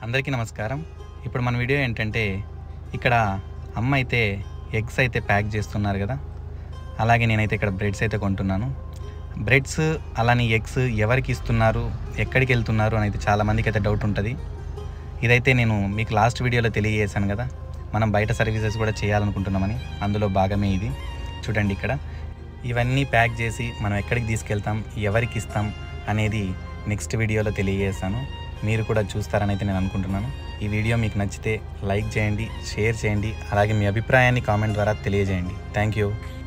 అందరికీ నమస్కారం ఇప్పుడు మన వీడియో ఏంటంటే ఇక్కడ అమ్మ అయితే ఎగ్స్ అయితే ప్యాక్ చేస్తున్నారు కదా అలాగే నేనైతే ఇక్కడ బ్రెడ్స్ అయితే కొంటున్నాను బ్రెడ్స్ అలానే ఎగ్స్ ఎవరికి ఇస్తున్నారు ఎక్కడికి వెళ్తున్నారు అని అయితే చాలామందికి అయితే డౌట్ ఉంటుంది ఇదైతే నేను మీకు లాస్ట్ వీడియోలో తెలియజేశాను కదా మనం బయట సర్వీసెస్ కూడా చేయాలనుకుంటున్నామని అందులో భాగమే ఇది చూడండి ఇక్కడ ఇవన్నీ ప్యాక్ చేసి మనం ఎక్కడికి తీసుకెళ్తాం ఎవరికి ఇస్తాం అనేది నెక్స్ట్ వీడియోలో తెలియజేస్తాను మీరు కూడా చూస్తారని అయితే నేను అనుకుంటున్నాను ఈ వీడియో మీకు నచ్చితే లైక్ చేయండి షేర్ చేయండి అలాగే మీ అభిప్రాయాన్ని కామెంట్ ద్వారా తెలియజేయండి థ్యాంక్ యూ